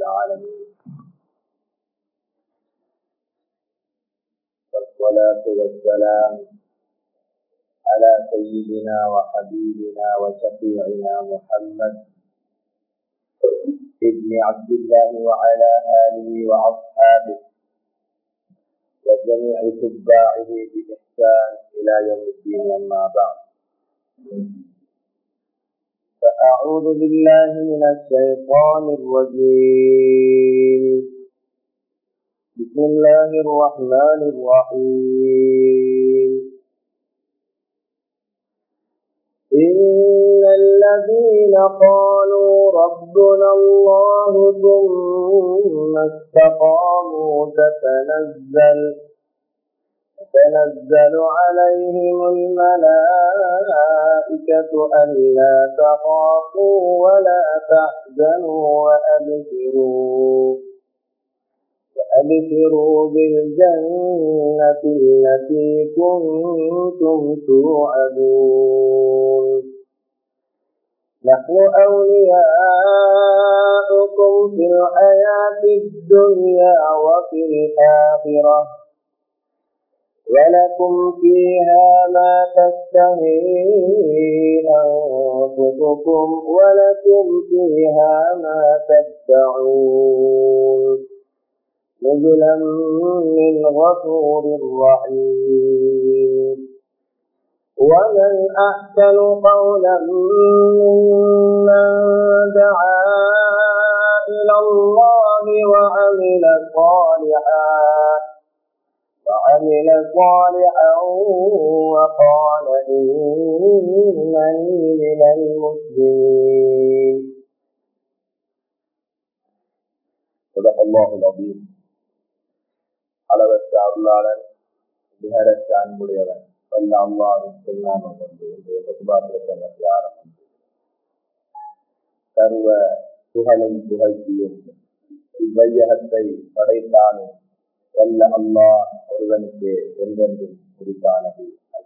العالمين والصلاة والسلام على سيدنا وحبيبنا وشفيعنا محمد ابن عبد الله وعلى آله وأصحابه وجميع تباعه بإحسان إلى يوم الدين أما بعد فأعوذ بالله من الشيطان الرجيم بسم الله الرحمن الرحيم إن الذين قالوا ربنا الله ثم استقاموا تتنزل تنزل عليهم الملائكة ألا تخافوا ولا تحزنوا وأبشروا وأبشروا بالجنة التي كنتم توعدون نحن أولياؤكم في الحياة الدنيا وفي الآخرة ولكم فيها ما تشتهي أنفسكم ولكم فيها ما تدعون نزلا من غفور رحيم ومن أحسن قولا ممن دعا إلى الله وعمل صالحا وعمل صالحا وقال إنني من المسلمين صدق الله العظيم அளவற்ற அருளாளன் நிகரற்ற அன்புடையவன் வல்ல அல்லாவின் சொல்லாமல் கொண்டு இன்றைய பொதுபாத்திரத்தை ஆரம்பம் சர்வ புகழும் புகழ்ச்சியும் இவ்வையகத்தை படைத்தாலும் வல்ல அல்லாஹ் ஒருவனுக்கு என்றென்றும் குறித்தானது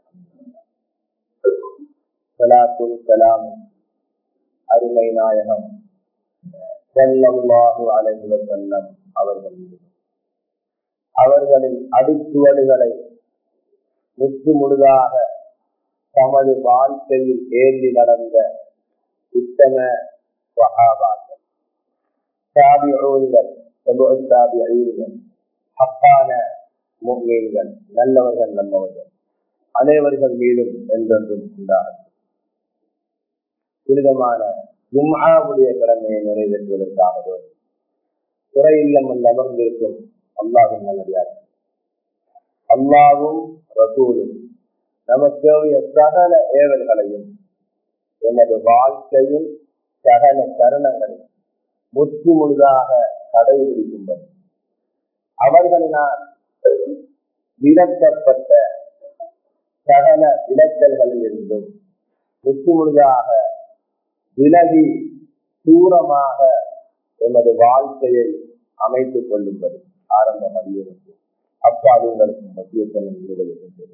சலாத்தும் சலாம் அருமை நாயகம் செல்லல்லாஹு அலைஹி வஸல்லம் அவர்கள் அவர்களின் அடிச்சுவடுகளை முற்று முழுதாக தமது வாழ்க்கையில் ஏந்தி நடந்த உத்தம சகாபாக்கள் தாபிஊன்கள் தாபிகள் ஹப்பான முக்மீன்கள் நல்லவர்கள் நம்மவர்கள் அனைவர்கள் மீதும் என்றென்றும் உண்டாகும் புனிதமான ஜும்ஹாவுடைய கடமையை நிறைவேற்றுவதற்காக துறையில்லமல் அமர்ந்திருக்கும் அல்லாவின் நல்லடியார்கள் அல்லாவும் ரசூலும் நமக்கு சகல ஏவல்களையும் எமது வாழ்க்கையில் சகல தருணங்களையும் முற்று முழுதாக கடைபிடிக்கும்படி அவர்களினால் விலக்கப்பட்ட சகல விலக்கல்களில் இருந்தும் முற்றுமுழுதாக விலகி தூரமாக எமது வாழ்க்கையை அமைத்துக் கொள்ளும்படி ஆரம்பம் அறியவில்லை அப்பாது உங்களுக்கு மத்தியத்தனம் நிறுவனம்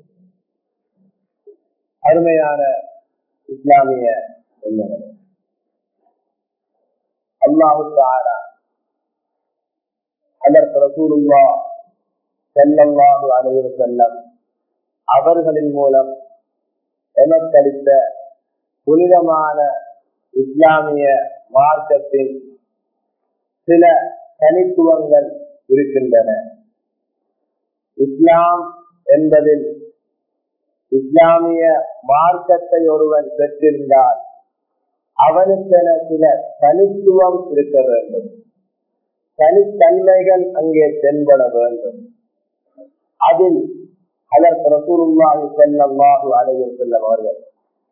அருமையான இஸ்லாமிய எண்ணங்கள் அல்லாஹு தாரா அதற்கு ரசூலுல்லா செல்லல்லாஹு அலைவர் செல்லம் அவர்களின் மூலம் எமக்களித்த புனிதமான இஸ்லாமிய மார்க்கத்தின் சில தனித்துவங்கள் இருக்கின்றன இஸ்லாம் என்பதில் இஸ்லாமிய மார்க்கத்தை ஒருவன் பெற்றிருந்தால் அவனுக்கென சில தனித்துவம் இருக்க வேண்டும் தனித்தன்மைகள் அங்கே தென்பட வேண்டும் அதில் அதற்கு ரசூருல்லாஹி செல்லல்லாஹு அலையில் செல்லும் அவர்கள்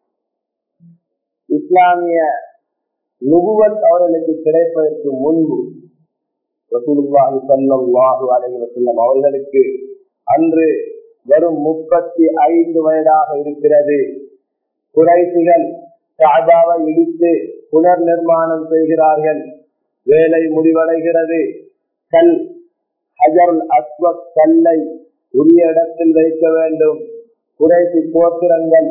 இஸ்லாமிய நுகுவத் அவர்களுக்கு கிடைப்பதற்கு முன்பு ரசூலுல்லாஹி செல்லல்லாஹு அலையில் செல்லும் அவர்களுக்கு அன்று வெறும் முப்பத்தி ஐந்து வயதாக இருக்கிறது குறைசிகள் காபாவை இடித்து புனர் நிர்மாணம் செய்கிறார்கள் வேலை முடிவடைகிறது கல் ஹஜருல் அஸ்வத் கல்லை உரிய இடத்தில் வைக்க வேண்டும் குறைசி போத்திரங்கள்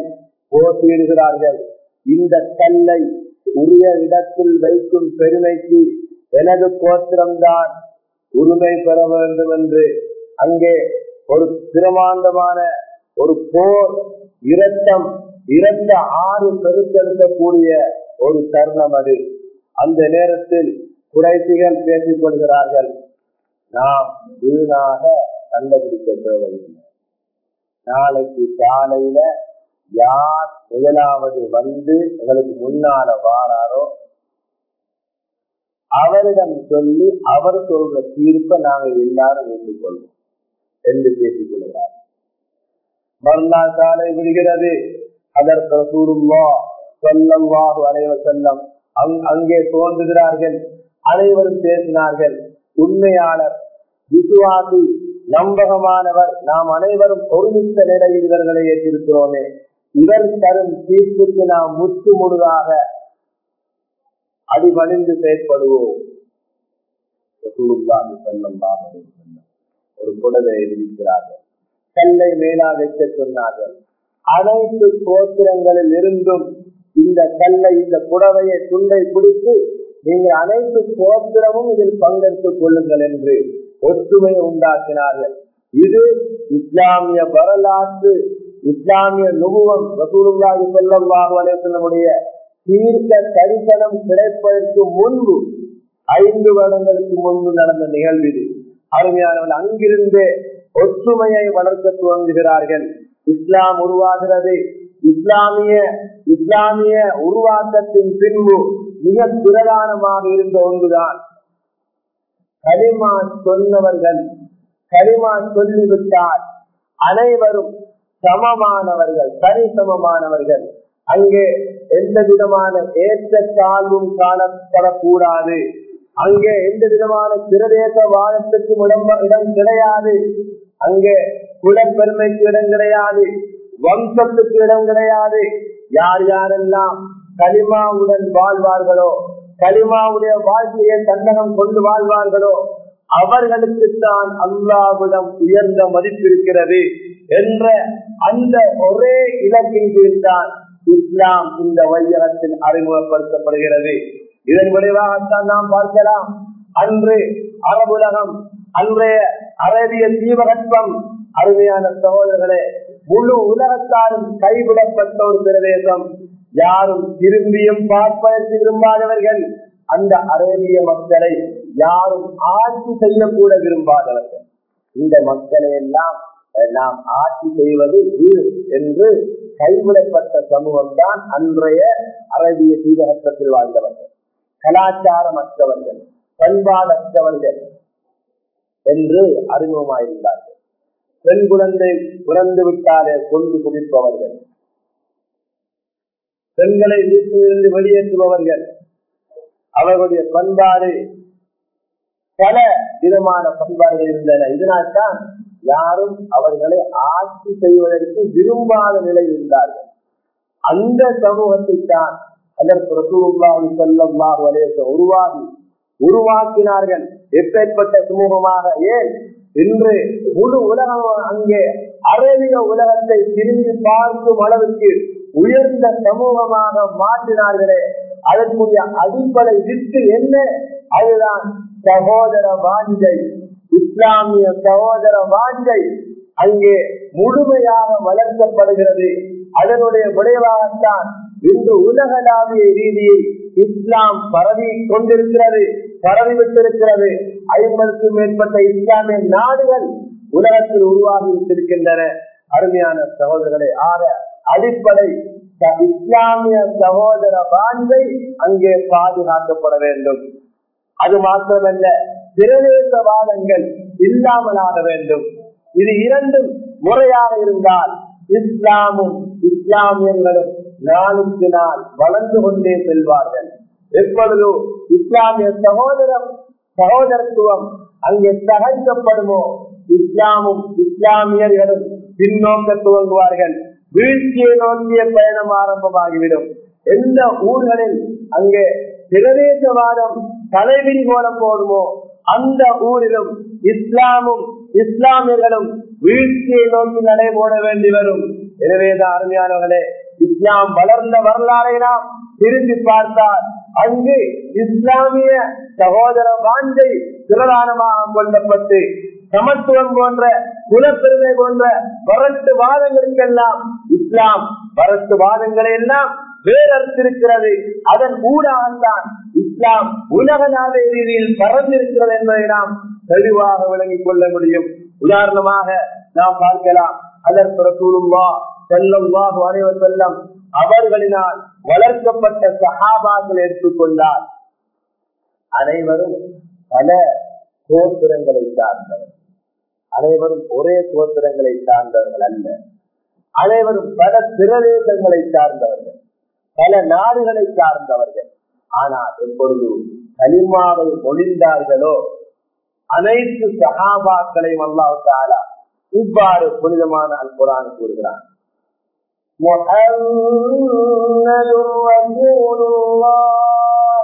போட்டியிடுகிறார்கள் இந்த கல்லை உரிய இடத்தில் வைக்கும் பெருமைக்கு எனது கோத்திரம்தான் உரிமை பெற வேண்டும் என்று அங்கே ஒரு பிரமாண்டமான ஒரு போர் இரத்தம் இரத்த ஆறு பெருக்கெடுக்கக்கூடிய ஒரு தருணம் அது அந்த நேரத்தில் குறைசிகள் பேசிக் கொள்கிறார்கள் நாம் வீணாக கண்டுபிடிக்க தேவையில்லை நாளைக்கு காலையில யார் முதலாவது வந்து எங்களுக்கு முன்னால வாராரோ அவரிடம் சொல்லி அவர் சொல்ற தீர்ப்பை நாங்கள் எல்லாரும் ஏற்றுக்கொள்வோம் என்று பேசிக் கொள்கிறார் மறுநாள் காலை விடுகிறது அதற்கு சூருல்லா சொல்லவாகு அனைவர் செல்லம் அங்கே தோன்றுகிறார்கள் அனைவரும் பேசினார்கள் உண்மையாளர் விசுவாசி நம்பகமானவர் நாம் அனைவரும் ஒருமித்த நிலையில் இவர்களை ஏற்றிருக்கிறோமே இவர் தரும் தீர்ப்புக்கு நாம் முற்று முழுதாக அடிபணிந்து செயற்படுவோம் ஒரு புடவை விதிக்கிறார்கள் கல்லை மேலா வைக்க சொன்னார்கள் அனைத்து கோத்திரங்களில் இருந்தும் இந்த கல்லை இந்த புடவையை துண்டை பிடித்து நீங்கள் அனைத்து கோத்திரமும் இதில் பங்கெடுத்துக் கொள்ளுங்கள் என்று ஒற்றுமை உண்டாக்கினார்கள் இது இஸ்லாமிய வரலாற்று இஸ்லாமிய நுகுவம் ரசூலுல்லாஹி ஸல்லல்லாஹு அலைஹி வஸல்லமுடைய தீர்க்க தரிசனம் கிடைப்பதற்கு முன்பு ஐந்து வருடங்களுக்கு முன்பு நடந்த நிகழ்வு இது அருமையானவர்கள் அங்கிருந்தே ஒற்றுமையை வளர்க்க துவங்குகிறார்கள் இஸ்லாம் உருவாகிறது இஸ்லாமிய இஸ்லாமிய உருவாக்கத்தின் பின்பு மிக பிரதானமாக இருந்த ஒன்றுதான் களிமா சொன்னவர்கள் களிமா சொல்லிவிட்டால் அனைவரும் சமமானவர்கள் சரிசமமானவர்கள் அங்கே எந்த விதமான ஏற்ற தாழ்வும் காணப்படக்கூடாது அங்கே எந்த விதமான பிரதேச வாதத்துக்கும் இடம் இடம் கிடையாது அங்கே குலப்பெருமைக்கு இடம் கிடையாது வம்சத்துக்கு இடம் கிடையாது யார் யாரெல்லாம் களிமாவுடன் வாழ்வார்களோ களிமாவுடைய வாழ்க்கையை தன்னகம் கொண்டு வாழ்வார்களோ அவர்களுக்குத்தான் அல்லாவிடம் உயர்ந்த மதிப்பு இருக்கிறது என்ற அந்த ஒரே இலக்கின் கீழ்தான் இஸ்லாம் இந்த வையகத்தில் அறிமுகப்படுத்தப்படுகிறது இதன் விளைவாகத்தான் நாம் பார்க்கலாம் அன்று அரபுலகம் அன்றைய அரேபிய தீபகற்பம் அருமையான சகோதரர்களே முழு உலகத்தாரும் கைவிடப்பட்ட ஒரு பிரதேசம் யாரும் திரும்பியும் பார்ப்பதற்கு விரும்பாதவர்கள் அந்த அரேபிய மக்களை யாரும் ஆட்சி செய்யக்கூட விரும்பாதவர்கள் இந்த மக்களை எல்லாம் நாம் ஆட்சி செய்வது வீடு என்று கைவிடப்பட்ட சமூகம் தான் அன்றைய அரேபிய தீபகற்பத்தில் வாழ்ந்தவர்கள் கலாச்சாரமற்றவர்கள் பண்பாடற்றவர்கள் என்று அறிமுகமாயிருந்தார்கள் பெண் குழந்தை பிறந்து விட்டாலே கொண்டு குவிப்பவர்கள் பெண்களை வீட்டிலிருந்து வெளியேற்றுபவர்கள் அவர்களுடைய பண்பாடு பல விதமான பண்பாடுகள் இருந்தன இதனால்தான் யாரும் அவர்களை ஆட்சி செய்வதற்கு விரும்பாத நிலை இருந்தார்கள் அந்த சமூகத்தை தான் அதற்கு ரசூலுல்லாஹி ஸல்லல்லாஹு அலைஹி வஸல்லம் உருவாகி உருவாக்கினார்கள் எப்பேற்பட்ட சமூகமாக ஏன் இன்று முழு உலகம் அங்கே அரேபிய உலகத்தை திரும்பி பார்க்கும் அளவுக்கு உயர்ந்த சமூகமாக மாற்றினார்களே அதற்குரிய அடிப்படை வித்து என்ன அதுதான் சகோதர வாஞ்சை இஸ்லாமிய சகோதர வாஞ்சை அங்கே முழுமையாக வளர்க்கப்படுகிறது அதனுடைய விளைவாகத்தான் இன்று உலகளாவிய ரீதியில் இஸ்லாம் பரவி கொண்டிருக்கிறது பரவிவிட்டிருக்கிறது ஐம்பதுக்கும் மேற்பட்ட இஸ்லாமிய நாடுகள் உலகத்தில் உருவாகி விட்டிருக்கின்றன அருமையான சகோதரர்களை ஆக அடிப்படை இஸ்லாமிய சகோதர பாண்டை அங்கே பாதுகாக்கப்பட வேண்டும் அது மாத்திரமல்ல பிரதேசவாதங்கள் இல்லாமலாக வேண்டும் இது இரண்டும் முறையாக இருந்தால் இஸ்லாமும் இஸ்லாமியர்களும் நாளுக்கு நாள் வளர்ந்து கொண்டே செல்வார்கள் எப்பொழுதோ இஸ்லாமிய சகோதரம் சகோதரத்துவம் அங்கே தகர்க்கப்படுமோ இஸ்லாமும் இஸ்லாமியர்களும் பின்னோக்க துவங்குவார்கள் வீழ்ச்சியை நோக்கிய பயணம் ஆரம்பமாகிவிடும் எந்த ஊர்களில் அங்கே பிரதேசவாதம் தலைவிரி போல போடுமோ அந்த ஊரிலும் இஸ்லாமும் இஸ்லாமியர்களும் வீழ்ச்சியை நோக்கி நடைபோட வேண்டி வரும் எனவேதான் அருமையானவர்களே இஸ்லாம் வளர்ந்த வரலாறை நாம் திரும்பி பார்த்தால் அங்கு இஸ்லாமிய சகோதர வாஞ்சை பிரதானமாக கொள்ளப்பட்டு சமத்துவம் போன்ற குலப்பெருமை போன்ற வரட்டு வாதங்களுக்கெல்லாம் இஸ்லாம் வரட்டு வாதங்களை எல்லாம் வேறறுத்திருக்கிறது அதன் ஊடாகத்தான் இஸ்லாம் உலக நாடு ரீதியில் பறந்திருக்கிறது என்பதை நாம் தெளிவாக விளங்கிக் கொள்ள முடியும் உதாரணமாக நாம் பார்க்கலாம் அதற்கு ரசூலுல்லா செல்லல்லாஹு அலைஹி வஸல்லம் அவர்களினால் வளர்க்கப்பட்ட சஹாபாக்கள் எடுத்துக்கொண்டால் அனைவரும் பல கோத்திரங்களை சார்ந்தவர் அனைவரும் ஒரே கோத்திரங்களை சார்ந்தவர்கள் அல்ல அனைவரும் பல பிரதேசங்களை சார்ந்தவர்கள் பல நாடுகளை சார்ந்தவர்கள் ஆனால் எப்பொழுது கலிமாவை மொழிந்தார்களோ அனைத்து சகாபாக்களையும் அல்லாஹு தாலா இவ்வாறு புனிதமான அல் குரான் கூறுகிறான் محمد رسول الله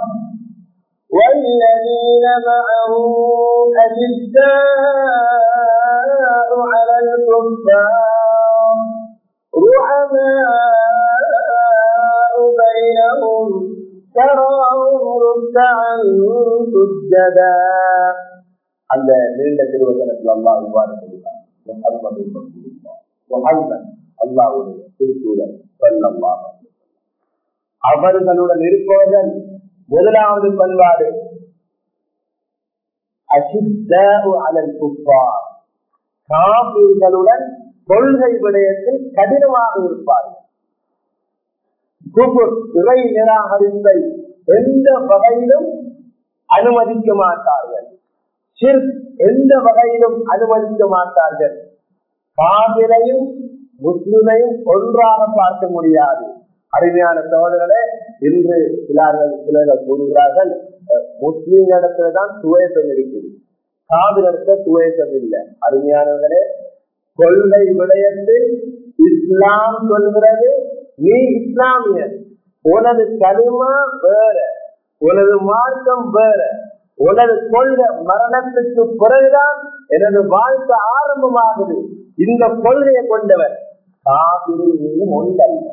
والذين معه أشداء على الكفار رحماء بينهم تراهم ركعا سجدا அந்த நீண்ட திருவசனத்தில் அல்லாஹ் இவ்வாறு சொல்கிறார் முஹம்மது ரசூலுல்லாஹ். முஹம்மது அல்லாஹ்வுடைய திருத்தூதர் ஸல்லல்லாஹு அலைஹி வஸல்லம். அவர்களுடன் இருப்பவர்கள் முதலாவது பண்பாடு அஷித்தாஉ அலல் குஃபார் காபீர்களுடன் கொள்கை விடயத்தில் கடினமாக இருப்பார்கள் குபுர் இறை நிராகரிப்பை எந்த வகையிலும் அனுமதிக்க மாட்டார்கள் ஷிர்க் எந்த வகையிலும் அனுமதிக்க மாட்டார்கள் காவிரையும் முஸ்லிமையும் ஒன்றாக பார்க்க முடியாது அருமையான சோதரர்களே இன்று சிலர்கள் சிலர்கள் கூறுகிறார்கள் அஹ், முஸ்லிம் இடத்துலதான் துவேசம் இருக்குது காவிரத்த துவேசம் இல்லை அருமையானவர்களே கொள்கை விடயத்தில் இஸ்லாம் சொல்கிறது நீ இஸ்லாமியர் உனது கலிமா வேற உனது மார்க்கம் வேற உனது கொள்கை மரணத்துக்கு பிறகுதான் எனது வாழ்க்கை ஆரம்பமாகுது இந்த கொள்கையை கொண்டவர் காவிரி மீதும் ஒன்றல்ல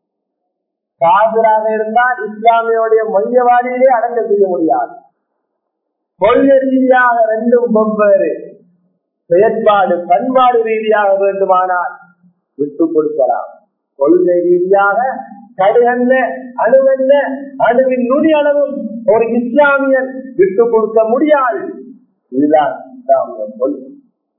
காவிராக இருந்தால் இஸ்லாமியோடைய மையவாதியிலே அடக்கம் செய்ய முடியாது கொள்கை ரீதியாக ரெண்டும் வெவ்வேறு செயற்பாடு பண்பாடு ரீதியாக வேண்டுமானால் விட்டு கொடுக்கலாம் கொள்கை ரீதியாக கடுகல்ல அணுவல்ல அணுவின் நுடி அளவும் ஒரு இஸ்லாமியன் விட்டு கொடுக்க முடியாது இதுதான் இஸ்லாமிய கொள்கை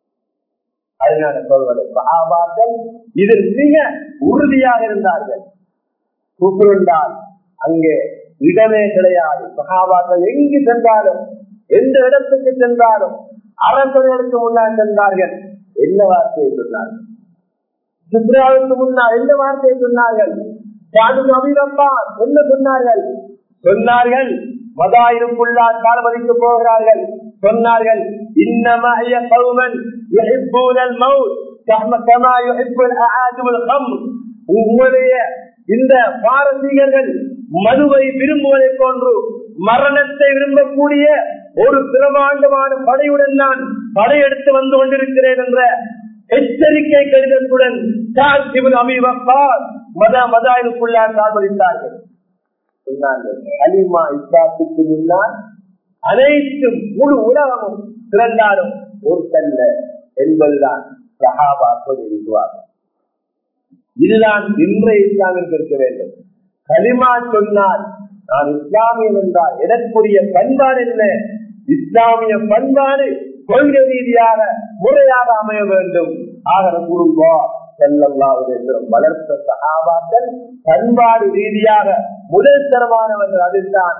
அதனால சொல்வது சஹாபாக்கள் இதில் மிக உறுதியாக இருந்தார்கள் கூப்பிருந்தால் அங்கே இடமே கிடையாது சகாபாக்கள் எங்கு சென்றாலும் எந்த இடத்துக்கு சென்றாலும் அரசர்களுக்கு முன்னால் சென்றார்கள் என்ன வார்த்தையை சொன்னார்கள் சித்ராவுக்கு முன்னால் என்ன வார்த்தையை சொன்னார்கள் சாது அபிரப்பா என்ன சொன்னார்கள் சொன்னார்கள் மதாயிருக்குள்ளார் காலமதிக்கு போகிறார்கள் சொன்னார்கள் இன்னமய கௌமன் யுஹிப்பூனல் மௌத் கஹ்ம கமா யுஹிப்புல் அஆதுல் கம்ர் உங்களுடைய இந்த பாரசீகர்கள் மதுவை விரும்புவதை போன்று மரணத்தை விரும்பக்கூடிய ஒரு பிரமாண்டமான படையுடன் நான் படையெடுத்து வந்து கொண்டிருக்கிறேன் என்ற எச்சரிக்கை கடிதத்துடன் அமீபப்பார் மத மதாயிற்குள்ளார் காண்பளித்தார்கள் சொன்னார்கள் அலிமா இஸ்லாத்துக்கு முன்னால் அனைத்தும் முழு உலகமும் திரண்டாலும் ஒரு தல்ல என்பதுதான் சஹாபா சொல்லியிருக்கிறார்கள் இதுதான் இன்றைய இஸ்லாமிற்கு இருக்க வேண்டும் களிமா சொன்னால் நான் இஸ்லாமியம் என்றால் எனக்குரிய பண்பாடு என்ன இஸ்லாமிய பண்பாடு கொள்கை ரீதியாக முறையாக அமைய வேண்டும் ஆக குருவா செல்லல்லாவுடைய வளர்த்த சகாபாக்கள் பண்பாடு ரீதியாக முதல் தரமானவர்கள் அதுதான்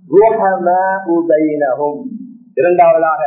இரண்டாவதாக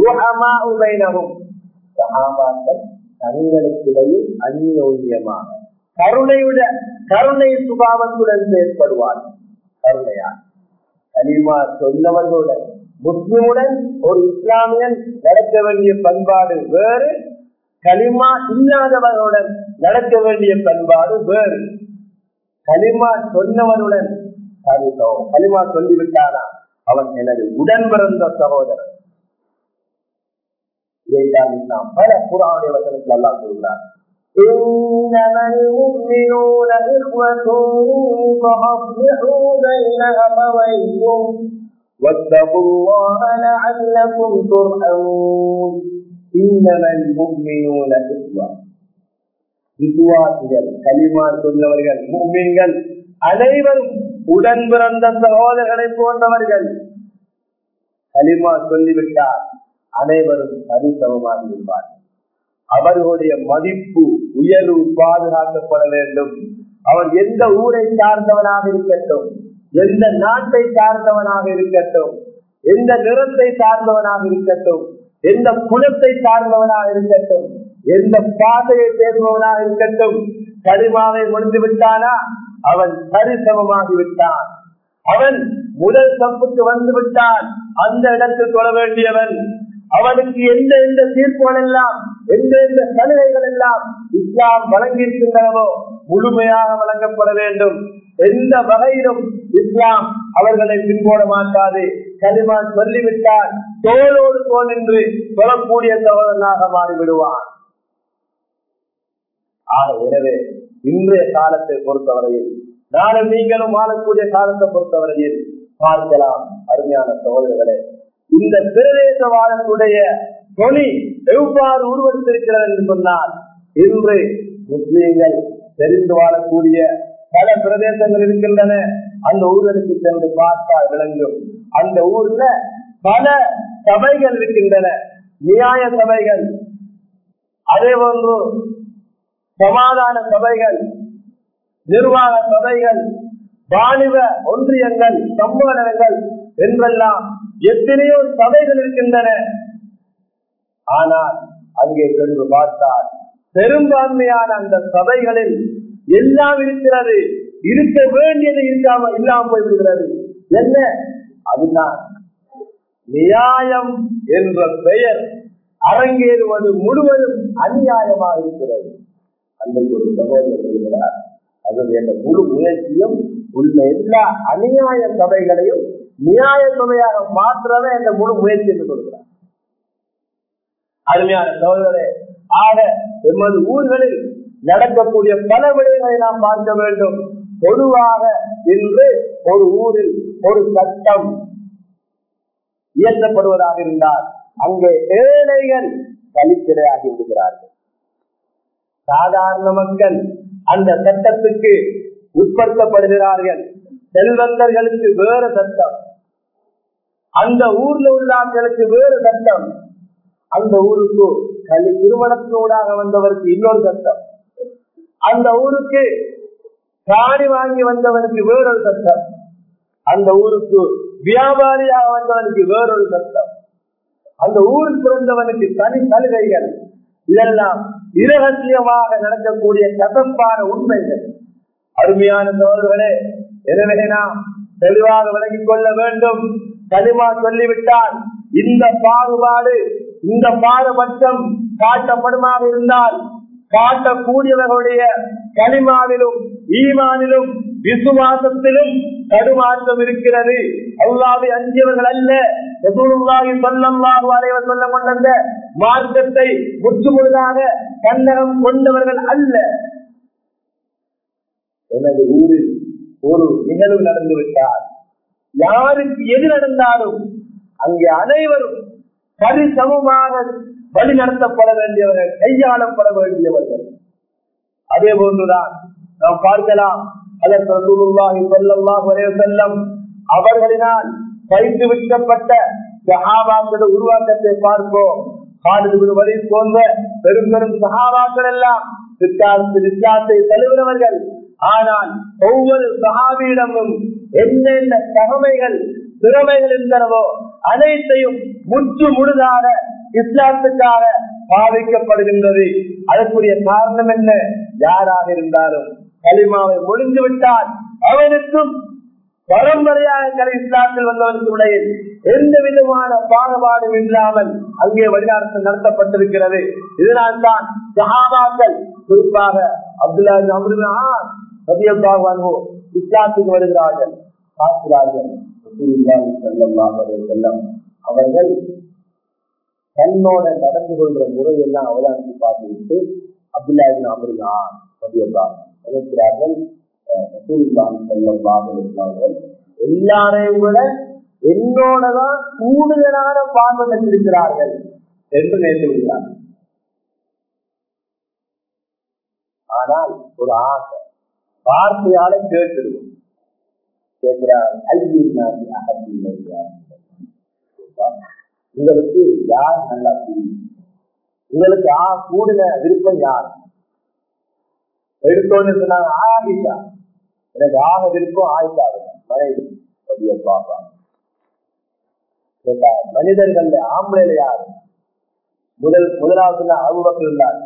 சகாபாக்கள் தங்களுக்கிடையில் அந்யோன்யமாக கருணையுட கருணை சுபாவத்துடன் செயற்படுவார் கருணையால் கலிமா சொன்னவர்களுடன் முஸ்லிமுடன் ஒரு இஸ்லாமியன் நடக்க வேண்டிய பண்பாடு வேறு களிமா இல்லாதவர்களுடன் நடக்க வேண்டிய பண்பாடு வேறு களிமா சொன்னவனுடன் களிமா சொல்லிவிட்டானா அவன் எனது உடன் பிறந்த சகோதரன் இதைத்தான் நாம் பல புறாவுடைய வசனத்தில் எல்லாம் சொல்கிறார் إنما المؤمنون إخوة فأصلحوا بين أخويكم واتقوا الله لعلكم ترحمون إنما المؤمنون إخوة விசுவாசிகள் களிமா சொன்னவர்கள் முக்மீன்கள் அனைவரும் உடன் பிறந்த சகோதரர்களை போன்றவர்கள் களிமா சொல்லிவிட்டார் அனைவரும் சரிசமமாகி விடுவார்கள் அவர்களுடைய மதிப்பு உயர்வு பாதுகாக்கப்பட வேண்டும் அவன் எந்த ஊரை சார்ந்தவனாக இருக்கட்டும் எந்த நாட்டை சார்ந்தவனாக இருக்கட்டும் எந்த நிறத்தை சார்ந்தவனாக இருக்கட்டும் எந்த குலத்தை சார்ந்தவனாக இருக்கட்டும் எந்த பாதையை பேசுபவனாக இருக்கட்டும் கரிமாவை முடிந்து விட்டானா அவன் சரிசமமாகி விட்டான் அவன் முதல் தப்புக்கு வந்து விட்டான் அந்த இடத்தில் தொழ வேண்டியவன் அவனுக்கு எந்த எந்த தீர்ப்புகள் எல்லாம் எந்த எந்த சலுகைகள் எல்லாம் இஸ்லாம் வழங்கியிருக்கின்றனவோ முழுமையாக வழங்கப்பட வேண்டும் எந்த வகையிலும் இஸ்லாம் அவர்களை பின்போட மாட்டாது கலிமா சொல்லிவிட்டால் தோளோடு தோல் என்று சொல்லக்கூடிய சகோதரனாக மாறிவிடுவான் ஆக எனவே இன்றைய காலத்தை பொறுத்தவரையில் நாளை நீங்களும் வாழக்கூடிய காலத்தை பொறுத்தவரையில் பார்க்கலாம் அருமையான சகோதரர்களே இந்த பிரதேசவாதத்துடைய தொனி எவ்வாறு உருவத்திருக்கிறது என்று சொன்னால் இன்று முஸ்லீம்கள் தெரிந்து வாழக்கூடிய பல பிரதேசங்கள் இருக்கின்றன அந்த ஊர்களுக்கு சென்று பார்த்தால் விளங்கும் அந்த ஊர்ல பல சபைகள் இருக்கின்றன நியாய சபைகள் அதே போன்று சமாதான சபைகள் நிர்வாக சபைகள் வாணிப ஒன்றியங்கள் சம்மேளனங்கள் என்றெல்லாம் எத்தனையோ சபைகள் இருக்கின்றன ஆனால் அங்கே சென்று பார்த்தால் பெரும்பான்மையான அந்த சபைகளில் எல்லாம் இருக்கிறது இருக்க வேண்டியது இருக்காம இல்லாம போய்விடுகிறது என்ன அதுதான் நியாயம் என்ற பெயர் அரங்கேறுவது முழுவதும் அநியாயமாக இருக்கிறது அன்றைக்கு ஒரு சகோதரர் சொல்கிறார் அது என்ற முழு முயற்சியும் உள்ள எல்லா அநியாய சபைகளையும் நியாய சபையாக மாற்றுறத என்ற முழு முயற்சி என்று சொல்கிறார் அருமையான சகோதரரே ஆக எமது ஊர்களில் நடக்கக்கூடிய பல விடயங்களை நாம் பார்க்க வேண்டும் பொதுவாக இன்று ஒரு ஊரில் ஒரு சட்டம் இயற்றப்படுவதாக இருந்தால் அங்கே ஏழைகள் கழிப்பிடையாகி விடுகிறார்கள் சாதாரண மக்கள் அந்த சட்டத்துக்கு உட்படுத்தப்படுகிறார்கள் செல்வந்தர்களுக்கு வேறு சட்டம் அந்த ஊர்ல உள்ள ஆட்களுக்கு வேறு சட்டம் அந்த ஊருக்கு கல்வி திருமணத்தினூடாக வந்தவருக்கு இன்னொரு சட்டம் அந்த ஊருக்கு காணி வாங்கி வந்தவனுக்கு வேறொரு சட்டம் அந்த ஊருக்கு வியாபாரியாக வந்தவனுக்கு வேறொரு சட்டம் அந்த ஊரில் பிறந்தவனுக்கு தனி சலுகைகள் இதெல்லாம் இரகசியமாக நடக்கக்கூடிய கசப்பான உண்மைகள் அருமையான சோழர்களே எனவே நாம் தெளிவாக விளங்கிக் கொள்ள வேண்டும் களிமா சொல்லிவிட்டால் இந்த பாகுபாடு இந்த பாரபட்சம் காட்டப்படுமாக இருந்தால் காட்டக்கூடியவர்களுடைய களிமாவிலும் ஈமானிலும் விசுவாசத்திலும் தடுமாற்றம் இருக்கிறது அல்லாவை அஞ்சியவர்கள் அல்ல சொல்லம்வாக அலைவர் சொல்ல கொண்ட மார்க்கத்தை முற்றுமுழுதாக கண்ணகம் கொண்டவர்கள் அல்ல எனது ஊரில் ஒரு நிகழ்வு நடந்துவிட்டால் யாருக்கு எது நடந்தாலும் அங்கே அனைவரும் சரிசமமாக வழி நடத்தப்பட வேண்டியவர்கள் கையாளப்பட வேண்டியவர்கள் அதே போன்றுதான் நாம் பார்க்கலாம் அதற்கு செல்லம் அவர்களினால் பயிற்றுவிக்கப்பட்ட சஹாபாக்கள உருவாக்கத்தை பார்ப்போம் காலிதுபடி போன்ற பெரும் பெரும் சஹாபாக்கள் எல்லாம் பிற்காலத்தில் இஸ்லாத்தை தழுவினவர்கள் ஆனால் ஒவ்வொரு சஹாபியிடமும் என்னென்ன தகமைகள் திறமைகள் இருந்தனவோ அனைத்தையும் முற்று முழுதாக இஸ்லாத்துக்காக பாவிக்கப்படுகின்றது அதற்குரிய காரணம் என்ன யாராக இருந்தாலும் களிமாவை முடிந்து விட்டால் அவனுக்கும் பரம்பரையாக கலை இஸ்லாத்தில் வந்தவர்களுடைய எந்த விதமான பாகுபாடும் இல்லாமல் அங்கே வழிநாட்டு நடத்தப்பட்டிருக்கிறது இதனால் தான் சஹாபாக்கள் குறிப்பாக அப்துல்லா அமருனா இஸ்லாத்துக்கு வருகிறார்கள் பார்க்கிறார்கள் செல்லம் அவர்கள் தன்னோட நடந்து கொள்ற முறையெல்லாம் அவதானித்து பார்த்துவிட்டு அப்துல்லாஹின் அமருதான் பதியப்பார் நினைக்கிறார்கள் ரசூலுல்லாஹி ஸல்லல்லாஹு அலைஹி வஸல்லம் எல்லாரையும் விட என்னோடதான் கூடுதலான பார்வை பெற்றிருக்கிறார்கள் என்று நினைத்து விடுகிறார்கள் ஆனால் ஒரு ஆசை வார்த்தையால கேட்டுடுவோம் கேட்கிறார் ஐயனாதி அகப்பில்லை உங்களுக்கு யார் நல்லா புரியும் உங்களுக்கு ஆ கூடின விருப்பம் யார் எடுத்தோன்னு சொன்னாங்க ஆயிஷா எனக்கு ஆக விருப்பம் ஆயிஷா மனைவி அப்படியே பாப்பா மனிதர்கள் ஆம்பளையில யாரு முதல் முதலாவது அபுபக்கர் இருந்தார்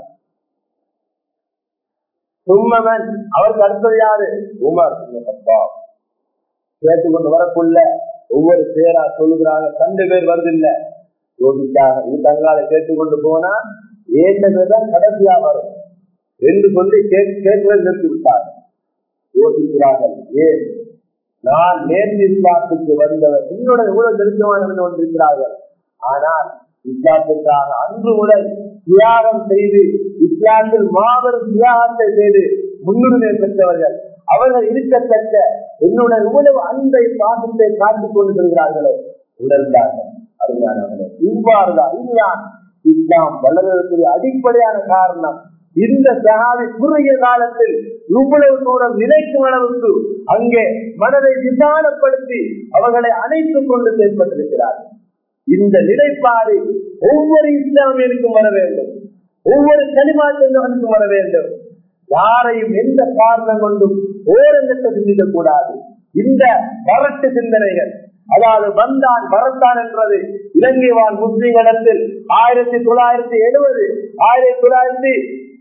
சும்மவன் அவருக்கு அடுத்தது யாரு உமர் அப்பா கேட்டுக்கொண்டு வரக்குள்ள ஒவ்வொரு பேரா சொல்லுகிறாங்க ரெண்டு பேர் வருதில்ல யோசிச்சாங்க இது தங்கால கேட்டுக்கொண்டு போனா ஏந்த பேர் தான் கடைசியா வரும் என்று சொல்லி கேட்கிறது நிறுத்தி விட்டார் யோசிக்கிறார்கள் ஏன் நான் நேர்ந்து இஸ்லாத்துக்கு வந்தவர் என்னோட இவ்வளவு நெருக்கமாக கொண்டிருக்கிறார்கள் ஆனால் இஸ்லாத்திற்காக அன்று முதல் தியாகம் செய்து இஸ்லாத்தில் மாபெரும் தியாகத்தை செய்து முன்னுரிமை பெற்றவர்கள் அவர்கள் இருக்கத்தக்க என்னுடைய இவ்வளவு அன்பை பாசத்தை காட்டிக் கொண்டு செல்கிறார்களே உணர்ந்தார்கள் அருமையானவர்களே இவ்வாறுதான் இதுதான் இஸ்லாம் வளர்வதற்குரிய அடிப்படையான காரணம் இந்த சகாவி குறுகிய காலத்தில் இவ்வளவு தூரம் நிலைக்கும் அளவுக்கு அங்கே மனதை விசாலப்படுத்தி அவர்களை அணைத்துக் கொண்டு செயல்பட்டிருக்கிறார்கள் இந்த நிலைப்பாடு ஒவ்வொரு இஸ்லாமியருக்கும் வர வேண்டும் ஒவ்வொரு கனிமா சென்றவனுக்கும் வர வேண்டும் யாரையும் எந்த காரணம் கொண்டும் ஓரங்கத்தை சிந்திக்க கூடாது இந்த வரட்டு சிந்தனைகள் அதாவது வந்தான் வரத்தான் என்றது இலங்கை வாழ் முஸ்லிம்களிடத்தில் ஆயிரத்தி தொள்ளாயிரத்தி எழுபது ஆயிரத்தி தொள்ளாயிரத்தி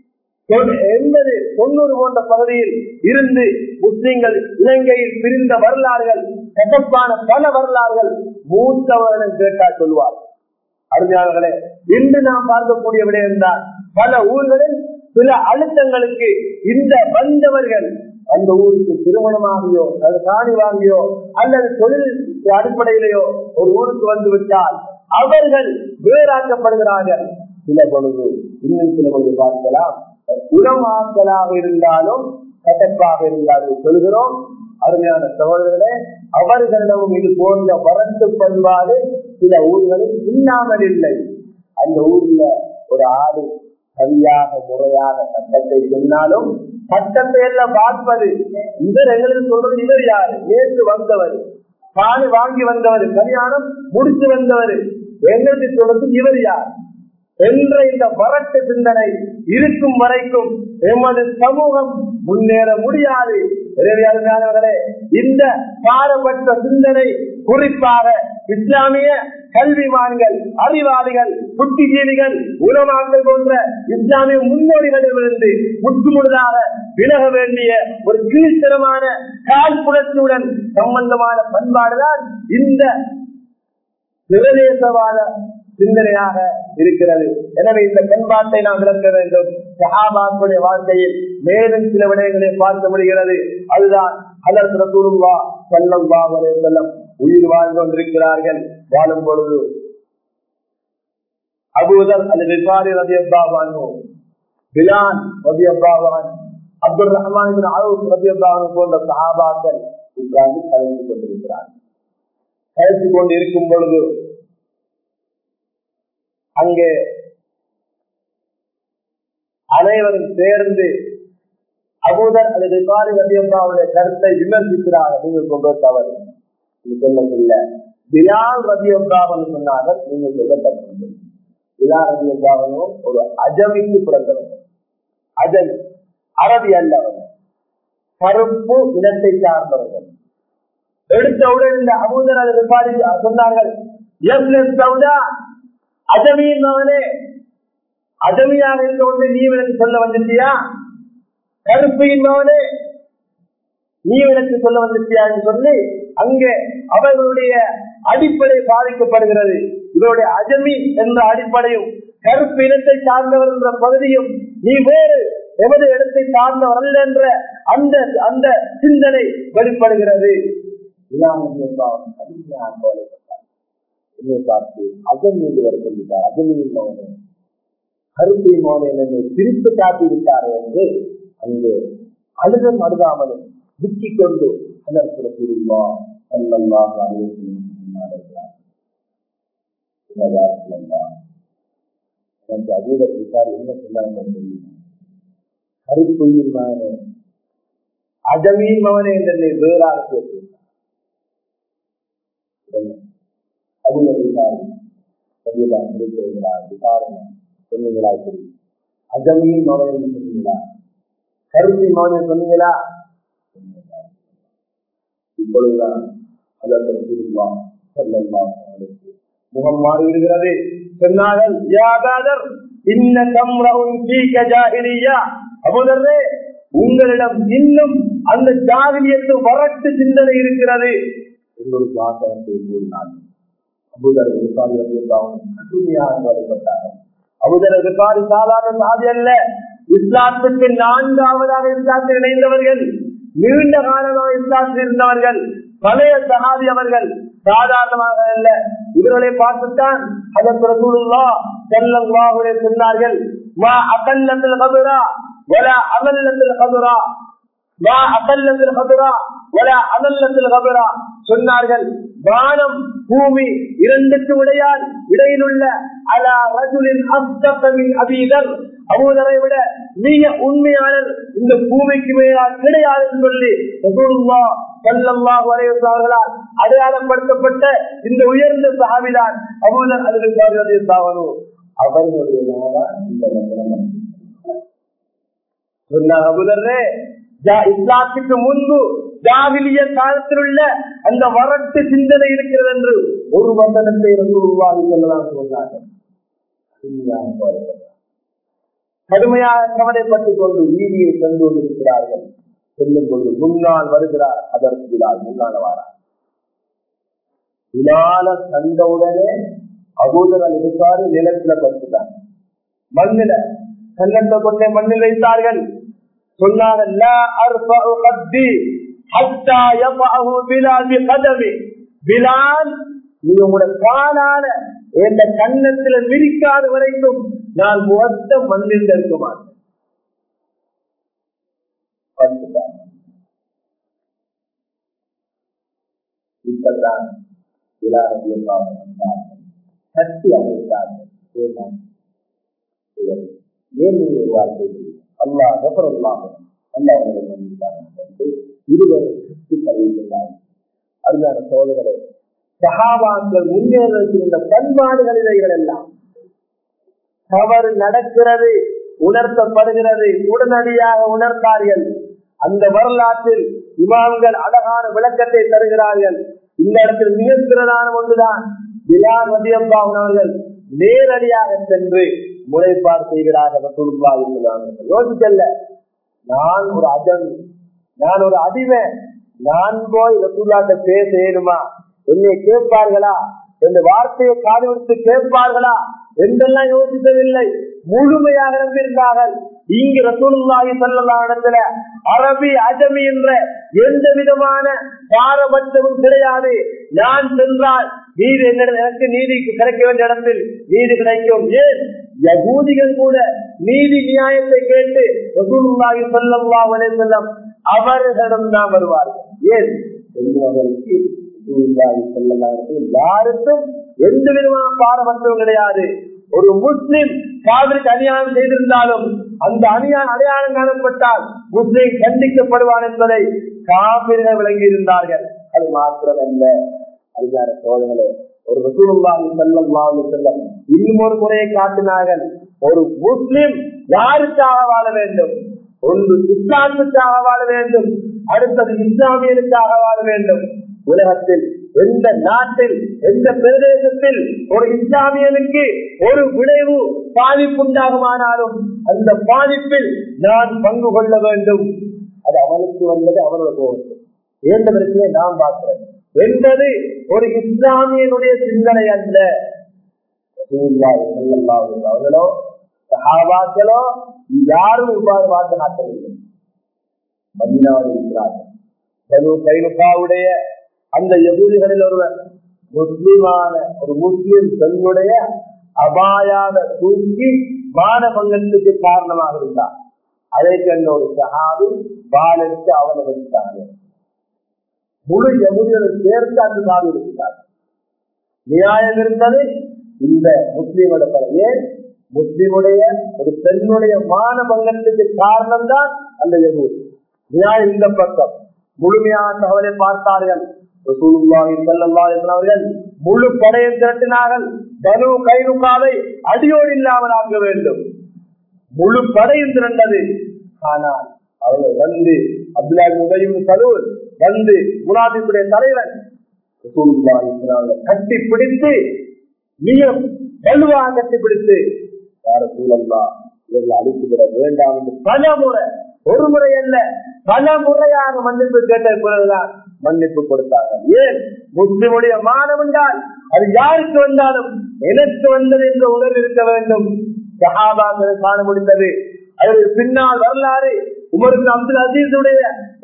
எண்பது தொண்ணூறு போன்ற பகுதியில் இருந்து முஸ்லிம்கள் இலங்கையில் பிரிந்த வரலாறுகள் கசப்பான பல வரலாறுகள் மூத்தவர்களிடம் கேட்டால் சொல்வார் அருமையாளர்களே இன்று நாம் பார்க்கக்கூடிய விடயம் தான் பல ஊர்களில் சில அழுத்தங்களுக்கு இந்த வந்தவர்கள் அந்த ஊருக்கு திருமணமாகியோ அல்லது காணி வாங்கியோ அல்லது தொழில் அடிப்படையிலேயோ ஒரு ஊருக்கு வந்து விட்டால் அவர்கள் வேறாக்கப்படுகிறார்கள் சில பொழுது இன்னும் சில பொழுது பார்க்கலாம் குணமாக்கலாக இருந்தாலும் கட்டப்பாக இருந்தாலும் சொல்கிறோம் அருமையான சகோதரர்களே அவர்களிடமும் இது போன்ற வரட்டு பண்பாடு சில ஊர்களில் இல்லாமல் இல்லை அந்த ஊர்ல ஒரு ஆடு சரியாக முறையாக சட்டத்தை சொன்னாலும் சட்டத்தை எல்லாம் பார்ப்பது இவர் எங்களுக்கு சொல்றது இவர் யாரு நேற்று வந்தவர் காணி வாங்கி வந்தவர் கல்யாணம் முடிச்சு வந்தவர் எங்களுக்கு சொல்றது இவர் யார் என்ற இந்த வரட்டு சிந்தனை இருக்கும் வரைக்கும் எமது சமூகம் முன்னேற முடியாது எனவே அருமையானவர்களே இந்த பாரபட்ச சிந்தனை குறிப்பாக இஸ்லாமிய கல்விமான்கள் அறிவாளிகள் புத்திஜீவிகள் உலமாக்கள் போன்ற இஸ்லாமிய முன்னோடிகளிடமிருந்து முற்றுமுழுதாக விலக வேண்டிய ஒரு கீழ்த்தரமான காழ்ப்புணர்ச்சியுடன் சம்பந்தமான பண்பாடுதான் இந்த பிரதேசவாத சிந்தனையாக இருக்கிறது எனவே இந்த பண்பாட்டை நாம் விளக்க வேண்டும் சஹாபாக்களுடைய வாழ்க்கையில் மேலும் சில விடயங்களை பார்க்க முடிகிறது அதுதான் அதற்கு ரசூலுல்லா ஸல்லல்லாஹு அலைஹி வஸல்லம் உயிர் வாழ்ந்து கொண்டிருக்கிறார்கள் வாழும் பொழுது அபூதர் அது விசாரி ரதி அப்பாவானோ பிலான் ரதி அப்பாவான் அப்துல் ரஹ்மான் ரதி அப்பாவான் போன்ற சஹாபாக்கள் உட்கார்ந்து கலைந்து கொண்டிருக்கிறார்கள் கலைத்து கொண்டு இருக்கும் பொழுது அங்கே அனைவரும் சேர்ந்து அபூதர் அல்லது காரி ரதியம்மாவுடைய கருத்தை விமர்சிக்கிறார்கள் நீங்கள் சொல்றது தவறு நீங்க சொல்லக்குள்ள பிலால் ரதியம்பாவன் சொன்னார்கள் நீங்க சொல்ல தப்பு பிலால் ரதியம்பாவனும் ஒரு அஜமிக்கு பிறந்தவர்கள் அஜன் அரபி அல்லவர்கள் கருப்பு இனத்தை சார்ந்தவர்கள் எடுத்தவுடன் இந்த அபூதர் அல்லது காரி சொன்னார்கள் அஜமியின் மகனே அஜமியாக இருந்த ஒன்று நீ எனக்கு சொல்ல வந்துட்டியா கருப்பையின் மகனே நீ எனக்கு சொல்ல வந்துட்டியா என்று சொல்லி அங்கே அவர்களுடைய அடிப்படை பாதிக்கப்படுகிறது இவருடைய அஜமி என்ற அடிப்படையும் கருப்பு இனத்தை சார்ந்தவர் என்ற பகுதியும் நீ வேறு எமது இடத்தை சார்ந்தவர் அல்ல என்ற அந்த அந்த சிந்தனை வெளிப்படுகிறது கடுமையாக கவலைப்பட்டார் என்னை பார்த்து அஜமி என்று வர சொல்லிட்டார் அஜமியின் மகனே கருப்பை மோனேன் என்னை பிரித்து காட்டிவிட்டார் என்று அங்கே அழுதம் அழுதாமலும் விக்கிக் கொண்டு அதற்கு ரசூலுல்லா ஸல்லல்லாஹு அலைஹி வஸல்லம் சொன்னார்கள் எனக்கு அபூதர் விசார் என்ன சொன்னாங்க தெரியுமா கருப்பொய்யின் மகனே அஜமீன் மகனே என்று வேறாக கேட்டிருந்தார் அபூதர் விசார் சொல்லிதான் இருக்கிறார் விசாரணை சொன்னீங்களா இப்படி அஜமீன் மகன் என்று சொன்னீங்களா கருப்பி மகனை சொன்னீங்களா இப்பொழுதுதான் அதற்கு ரசூலுல்லாஹ் ஸல்லல்லாஹு அலைஹி முகம் மாறிவிடுகிறது சொன்னார்கள் யாதாதர் இன்ன கம்ரவுன் ஃபீக ஜாஹிலியா அபூதர்ரே உங்களிடம் இன்னும் அந்த ஜாகிலியத்து வரட்டு சிந்தனை இருக்கிறது ஒரு வாசகத்தை கூறினார் அபுதர் விசாரி கடுமையாக வழிபட்டார்கள் அபுதர் விசாரி சாதாரண சாதி அல்ல இஸ்லாத்துக்கு நான்காவதாக இஸ்லாத்தில் இணைந்தவர்கள் நீண்ட காலமாக இஸ்லாத்தில் இருந்தவர்கள் பழைய சகாதி அவர்கள் சாதாரணமாக அல்ல இவர்களை பார்த்துத்தான் அதற்கு ரசூலுல்லா ஸல்லல்லாஹு சொன்னார்கள் மா அகல்லத்தில் கபரா வலா அமல்லத்தில் கபரா மா அகல்லத்தில் கபரா வலா அமல்லத்தில் கபரா சொன்னார்கள் வானம் பூமி இரண்டுக்கு விடையால் இடையில் உள்ள அலா ரஜுலின் அஸ்தமின் அபீதர் அபூதரை விட மிக உண்மையாளர் இந்த பூமிக்கு மேலால் கிடையாது என்று சொல்லி ரசூலுல்லா ஸல்லல்லாஹு அலைஹி வஸல்லம் அடையாளப்படுத்தப்பட்ட இந்த உயர்ந்த சஹாபிதான் அபூதர் ரலியல்லாஹு அவர்களுடைய நாதான் இந்த வசனம் சொன்னார் அபூதரே இஸ்லாத்துக்கு முன்பு ஜாகிலிய காலத்தில் உள்ள அந்த வரட்டு சிந்தனை இருக்கிறது என்று ஒரு வசனத்தை ரசூலுல்லாஹி ஸல்லல்லாஹு சொன்னார்கள் கடுமையாக கவலைப்பட்டுக் கொண்டு வீதியை சென்று கொண்டிருக்கிறார்கள் செல்லும் பொழுது முன்னால் வருகிறார் அதற்கு விழால் முன்னால வாரார் விழால கண்டவுடனே அபூதரல் இருக்காரு நிலத்துல படுத்துட்டார் மண்ணில கல்லத்தை கொண்டே மண்ணில் வைத்தார்கள் சொன்னார்கள் நீங்க உங்களோட காலால எந்த கண்ணத்துல விரிக்காத வரைக்கும் நான் மொத்த மண்ணில் இருக்க மாட்டேன் இப்பதான் சக்தி அழைத்தார்கள் ஏன் நீங்க வாழ்க்கை அல்லா கபரல்லாம அல்லா உங்களை மன்னிப்பார்கள் இருவர் கட்டி தருவிக்கிறார்கள் அதுதான் சோதனை சகாபாக்கள் முன்னேறிருந்த பண்பாடுகள் இவைகள் எல்லாம் தவறு நடக்கிறது உணர்த்தப்படுகிறது உடனடியாக உணர்ந்தார்கள் அந்த வரலாற்றில் இமாம்கள் அழகான விளக்கத்தை தருகிறார்கள் இந்த இடத்தில் மிக சிறதான ஒன்றுதான் பிலால் வதியம்பாவன் அவர்கள் நேரடியாக சென்று முறைப்பாடு செய்கிறார்கள் யோசிக்கல்ல நான் ஒரு அஜன் நான் ஒரு அடிமை நான் போய் ரசூல்லாட்ட பேச ஏழுமா என்னை கேட்பார்களா என்ற வார்த்தையை காது விடுத்து கேட்பார்களா என்றெல்லாம் யோசிக்கவில்லை முழுமையாக நம்பியிருந்தார்கள் இங்கு ரசூலுல்லாஹி ஸல்லல்லாஹு அலைஹி வஸல்லம் அரபி அஜமி என்ற எந்த விதமான பாரபட்சமும் கிடையாது நான் சென்றால் நீதி என்னிடம் எனக்கு நீதி கிடைக்க வேண்டிய இடத்தில் நீதி கிடைக்கும் ஏன் யகூதிகள் கூட நீதி நியாயத்தை கேட்டு ரசூலுல்லாஹி ஸல்லல்லாஹு அலைஹி வஸல்லம் அவர்களிடம் தான் வருவார்கள் ஏன் என்பவர்களுக்கு யாருக்கும் எந்த விதமான பாரபட்சமும் கிடையாது ஒரு முஸ்லிம் காவிரிக்கு அநியாயம் செய்திருந்தாலும் அந்த அநியாயம் அடையாளம் காணப்பட்டால் முஸ்லிம் கண்டிக்கப்படுவான் என்பதை காவிர்கள் விளங்கி இருந்தார்கள் அது மாத்திரமல்ல அதிகார சோழர்களே ஒரு ரசூலுல்லாஹி ஸல்லல்லாஹு அலைஹி வஸல்லம் இன்னும் ஒரு முறையை காட்டினார்கள் ஒரு முஸ்லிம் யாருக்காக வாழ வேண்டும் ஒன்று இஸ்லாமுக்காக வாழ வேண்டும் அடுத்தது இஸ்லாமியனுக்காக வாழ வேண்டும் உலகத்தில் எந்த நாட்டில் எந்த பிரதேசத்தில் ஒரு இஸ்லாமியனுக்கு ஒரு விளைவு பாதிப்புண்டாகுமானாலும் அந்த பாதிப்பில் நான் பங்கு கொள்ள வேண்டும் அது அவனுக்கு வந்தது அவனோட போகட்டும் எந்த பிரச்சனையை நான் பார்க்கிறேன் என்பது ஒரு இஸ்லாமியனுடைய சிந்தனை அல்ல அவர்களோ சகாபாக்களோ யாரும் இவ்வாறு வாழ்ந்து நாட்டவில்லை மதினாவில் இருக்கிறார்கள் கைனுக்காவுடைய அந்த யகூதிகளில் ஒருவர் முஸ்லிமான ஒரு முஸ்லிம் பெண்ணுடைய அபாயாத தூக்கி மானபங்கத்துக்கு காரணமாக இருந்தார் அதை கண்ட ஒரு சகாவி பாலெடுத்து அவனை வடித்தாங்க முழு யகுதிகளும் சேர்த்து அந்த சாவி இருக்கிறார் நியாயம் இருந்தது இந்த முஸ்லீமோட பல ஏன் முஸ்லீமுடைய ஒரு பெண்ணுடைய மானபங்கத்துக்கு காரணம் தான் அந்த யகுதி நியாயம் இந்த பக்கம் முழுமையான தகவலை பார்த்தார்கள் ரசூலுல்லாஹி ஸல்லல்லாஹு அலைஹி வஸல்லம் அவர்கள் முழு படையை திரட்டினார்கள் பனு கைனுகாவை அடியோடு இல்லாமல் ஆக்க வேண்டும் முழு படையும் திரண்டது ஆனால் அவர்கள் வந்து அப்துல்லாஹி உபயும் சலூர் வந்து முனாபிக்குடைய தலைவன் ரசூலுல்லாஹி ஸல்லல்லாஹு அலைஹி வஸல்லம் கட்டி பிடித்து மிக வலுவாக கட்டி பிடித்து யார சூழல்லா இவர்கள் அழித்து விட வேண்டாம் என்று பல முறை ஒரு முறை அல்ல பல முறையாக மன்னிப்பு கேட்ட பிறகுதான் மன்னிப்பு கொடுத்தார்கள் ஏன் முஸ்லிமுடைய மானம் என்றால் அது யாருக்கு வந்தாலும் எனக்கு வந்தது என்ற உணர்வு இருக்க வேண்டும் சஹாபாக்களை காண முடிந்தது அதற்கு பின்னால் வரலாறு உமருக்கு அப்துல் அசீசுடைய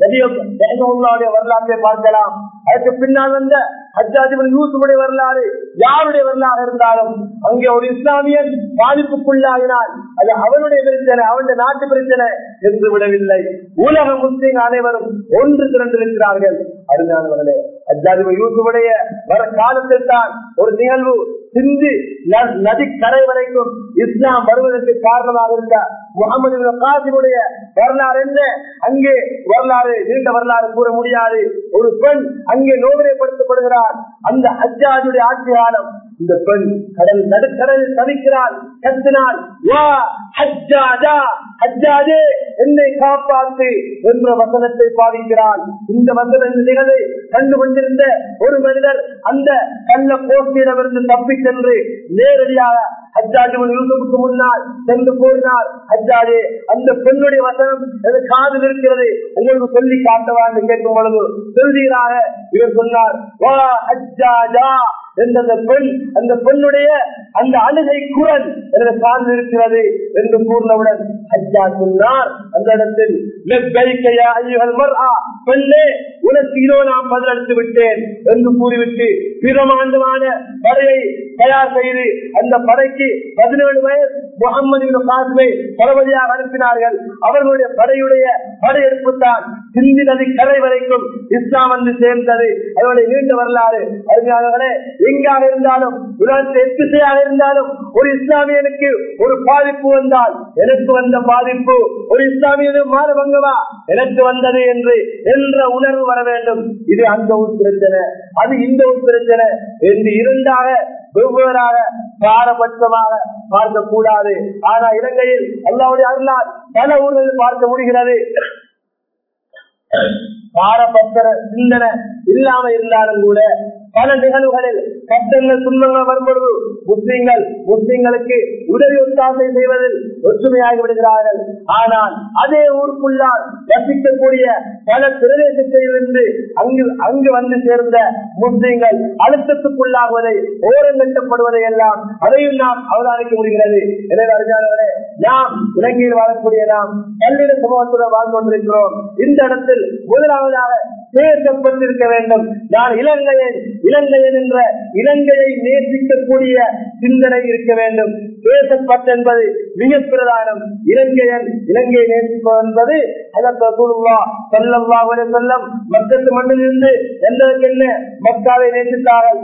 வரலாற்றை பார்க்கலாம் அதற்கு பின்னால் வந்த ஹஜ்ஜாஜிபன் யூசுடைய வரலாறு யாருடைய வரலாறு இருந்தாலும் அங்கே ஒரு இஸ்லாமியன் பாதிப்புக்குள்ளாகினால் அது அவனுடைய பிரச்சனை அவனுடைய நாட்டு பிரச்சனை என்று விடவில்லை உலக முஸ்லீம் அனைவரும் ஒன்று திரண்டிருக்கிறார்கள் அருமையானவர்களே ஹஜ்ஜாஜிபன் யூசுடைய வர காலத்தில் தான் ஒரு நிகழ்வு சிந்தி நதி கரை வரைக்கும் இஸ்லாம் வருவதற்கு காரணமாக இருந்த முகமது காசிமுடைய வரலாறு என்ன அங்கே வரலாறு நீண்ட வரலாறு கூற முடியாது ஒரு பெண் அங்கே நோவினைப்படுத்தப்படுகிறார் அந்த ஹஜ்ஜாஜுடைய ஆட்சி காலம் இந்த பெண் கடல் நடுக்கடலில் தவிக்கிறாள் கத்தினாள் வா ஹஜ்ஜாஜா ஹஜ்ஜாஜே என்னை காப்பாத்து என்ற வசனத்தை பாதிக்கிறான் இந்த வசன நிகழ்வை கண்டு கொண்டிருந்த ஒரு மனிதர் அந்த கள்ள கோஷ்டியிடமிருந்து தப்பி சென்று நேரடியாக ஹஜ்ஜாஜிபன் யூசுப்புக்கு முன்னால் சென்று கூறினார் ஹஜ்ஜாஜே அந்த பெண்ணுடைய வசனம் எனது காதில் இருக்கிறது உங்களுக்கு சொல்லி காட்டவா என்று கேட்கும் பொழுது சொல்வீராக இவர் சொன்னார் வா ஹஜ்ஜாஜா என்ற அந்த பெண் அந்த பெண்ணுடைய அந்த அழுகை குரல் எனது காதில் இருக்கிறது என்று கூறினவுடன் ஹஜ்ஜா சொன்னார் அந்த இடத்தில் லெப்பைக்கையா ஐயுகள் மர்ஆ பெண்ணே உனக்கு இதோ நான் பதிலளித்து விட்டேன் என்று கூறிவிட்டு பிரமாண்டமான படையை தயார் செய்து அந்த படைக்கு பதினேழு வயது முகமது காசுமை தளபதியாக அனுப்பினார்கள் அவர்களுடைய படையுடைய படையெடுப்பு தான் சிந்தி நதி கரை வரைக்கும் இஸ்லாம் வந்து சேர்ந்தது அதனுடைய நீண்ட வரலாறு அதனாலே எங்காக இருந்தாலும் உலகத்தில் எத்திசையாக இருந்தாலும் ஒரு இஸ்லாமியனுக்கு ஒரு பாதிப்பு வந்தால் எனக்கு வந்த பாதிப்பு ஒரு இஸ்லாமியனும் மாறுபங்கவா எனக்கு வந்தது என்று என்ற உணர்வு வர வேண்டும் இது அந்த ஒரு பிரச்சனை அது இந்த ஒரு பிரச்சனை என்று இரண்டாக வெவ்வேறாக பாரபட்சமாக பார்க்க கூடாது ஆனா இலங்கையில் அல்லாவுடைய அருளால் பல ஊர்களில் பார்க்க முடிகிறது பாரபத்திர சிந்தனை இல்லாம இருந்தாலும் கூட பல நிகழ்வுகளில் சட்டங்கள் துன்பங்கள் வரும்பொழுது முஸ்லிம்கள் முஸ்லிம்களுக்கு உதவி ஒத்தாசை செய்வதில் ஒற்றுமையாகி விடுகிறார்கள் ஆனால் அதே ஊருக்குள்ளால் வசிக்கக்கூடிய பல பிரதேசத்திலிருந்து அங்கு அங்கு வந்து சேர்ந்த முஸ்லிம்கள் அழுத்தத்துக்குள்ளாகுவதை ஓரங்கட்டப்படுவதை எல்லாம் அதையும் நாம் அவதானிக்க முடிகிறது எனவே அறிஞர்களே நாம் இலங்கையில் வாழக்கூடிய நாம் கல்விட சமூகத்துடன் வாழ்ந்து கொண்டிருக்கிறோம் இந்த இடத்தில் முதலாவதாக பேசப்பட்டிருக்க வேண்டும் நான் இலங்கையன் இலங்கையன் என்ற இலங்கையை நேசிக்கக்கூடிய சிந்தனை இருக்க வேண்டும் பேசப்பட்ட என்பது மிக பிரதானம் இலங்கையன் இலங்கையை நேசிப்பது என்பது அதற்கு செல்லம் மக்கத்து மண்ணிலிருந்து எந்தற்கு என்ன மக்காவை நேசித்தார்கள்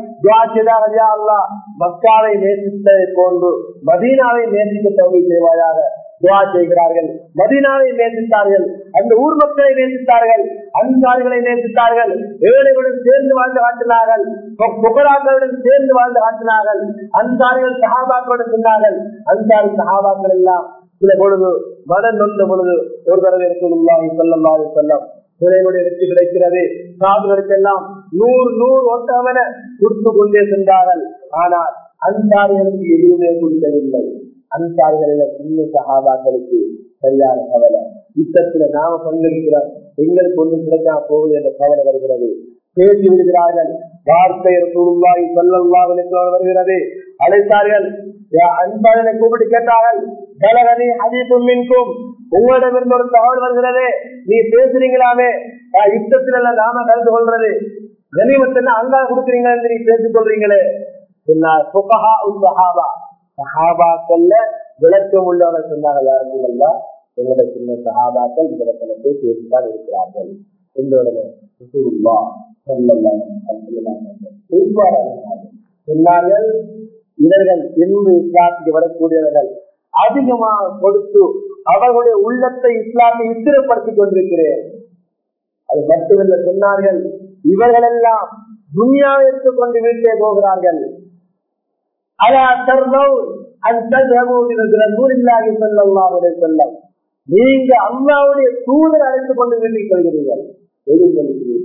மக்காவை நேசித்ததை போன்று மதீனாவை நேசிக்க தகுதி செய்வாயாக துவா செய்கிறார்கள் மதினாவை நேசித்தார்கள் அந்த ஊர் மக்களை நேசித்தார்கள் அன்சாரிகளை நேசித்தார்கள் ஏழைகளுடன் சேர்ந்து வாழ்ந்து காட்டினார்கள் புகழாக்களுடன் சேர்ந்து வாழ்ந்து காட்டினார்கள் அன்சாரிகள் சகாபாக்களுடன் சொன்னார்கள் அன்சாரி சகாபாக்கள் எல்லாம் சில பொழுது மன நொந்த பொழுது ஒரு தடவை இருக்குள்ளாஹி சொல்லல்லாஹு செல்லம் துறையினுடைய வெற்றி கிடைக்கிறது சாதுகளுக்கெல்லாம் நூறு நூறு ஒட்டவன கொடுத்து கொண்டே சென்றார்கள் ஆனால் அன்சாரிகளுக்கு எதுவுமே கொடுக்கவில்லை அன்சாரிகளில் சின்ன சகாபாக்களுக்கு சரியான கவலை யுத்தத்துல நாம பங்கெடுக்கிறோம் எங்களுக்கு ஒன்றும் கிடைக்காம போகுது என்ற கவலை வருகிறது பேசி விடுகிறார்கள் வார்த்தை ரசூலுல்லாஹி ஸல்லல்லாஹு அலைஹி வஸல்லம் வருகிறது அழைத்தார்கள் அன்பாளனை கூப்பிட்டு கேட்டார்கள் பலகனி ஹதீபும் மின்கும் உங்களிடமிருந்து ஒரு தகவல் வருகிறது நீ பேசுறீங்களாமே யுத்தத்துல எல்லாம் நாம கலந்து கொள்றது கனிமத்தில் அங்கா கொடுக்குறீங்க நீ பேசிக் கொள்றீங்களே சொன்னார் சஹாபா சஹாபாக்கள்ல விளக்கம் உள்ளவர்கள் சொன்னாங்க யாருக்கும் அல்லா எங்களோட சின்ன சகாபாக்கள் இந்த வசனத்தை பேசித்தான் இருக்கிறார்கள் எங்களுடைய ரசூலுல்லா ஸல்லல்லாஹு அலைஹி வஸல்லம் இவ்வாறு அறிந்தார்கள். சொன்னார்கள் இவர்கள் இன்று இஸ்லாத்துக்கு வரக்கூடியவர்கள் அதிகமாக கொடுத்து அவர்களுடைய உள்ளத்தை இஸ்லாத்தை இத்திரப்படுத்திக் கொண்டிருக்கிறேன் அது மட்டுமல்ல சொன்னார்கள் இவர்களெல்லாம் துனியாவை எடுத்துக்கொண்டு வீட்டே போகிறார்கள் அலா தர்மௌ அன் தذهبوا الى رسول الله صلى الله عليه وسلم நீங்க அல்லாவுடைய தூதர் அழைத்துக் கொண்டு வீட்டில் கொள்கிறீர்கள் எதிர்கொள்கிறீர்கள்